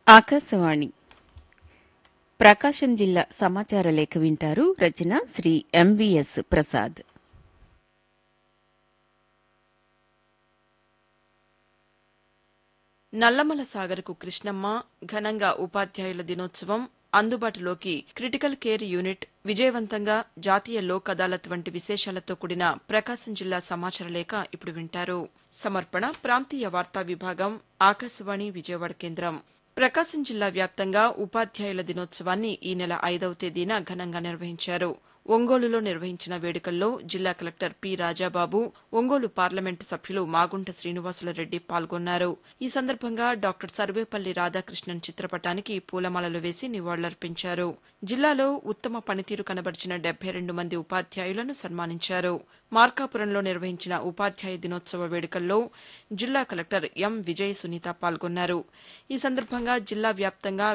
ఆకాశవాణి ప్రకాశం జిల్లా సమాచార లేఖ వింటారు రచన శ్రీ ఎంవిఎస్ ప్రసాద్ నల్లమల సాగర్కు కృష్ణమ్మ ఘనంగా ఉపాధ్యాయుల దినోత్సవం అందుబాటులోకి క్రిటికల్ కేర్ యూనిట్ విజయవంతంగా జాతీయ లోక్ అదాలత్ వంటి విశేషాలతో కూడిన ప్రకాశం జిల్లా సమాచార లేఖ ఇప్పుడు వింటారు సమర్పణ ప్రాంతీయ వార్తా విభాగం ఆకాశవాణి విజయవాడ కేంద్రం ప్రకాశం జిల్లా వ్యాప్తంగా ఉపాధ్యాయుల దినోత్సవాన్ని ఈ నెల ఐదవ తేదీన ఘనంగా నిర్వహించారు ఒంగోలులో నిర్వహించిన వేడుకల్లో జిల్లా collector P Rajababu Ongole parliament సభ్యులు మాగుంట శ్రీనివాసులరెడ్డి పాల్గొన్నారు ఈ సందర్భంగా డాక్టర్ సర్వేపల్లి రాధాకృష్ణన్ చిత్రపటానికి పూలమాలలు వేసి నివాళులర్పించారు జిల్లాలో ఉత్తమ పనితీరు కనబరిచిన డెబ్బై రెండు మంది ఉపాధ్యాయులను సన్మానించారు మార్కాపురంలో నిర్వహించిన ఉపాధ్యాయ దినోత్సవ వేడుకల్లో జిల్లా కలెక్టర్ ఎం విజయ సునీత పాల్గొన్నారు ఈ సందర్భంగా జిల్లా వ్యాప్తంగా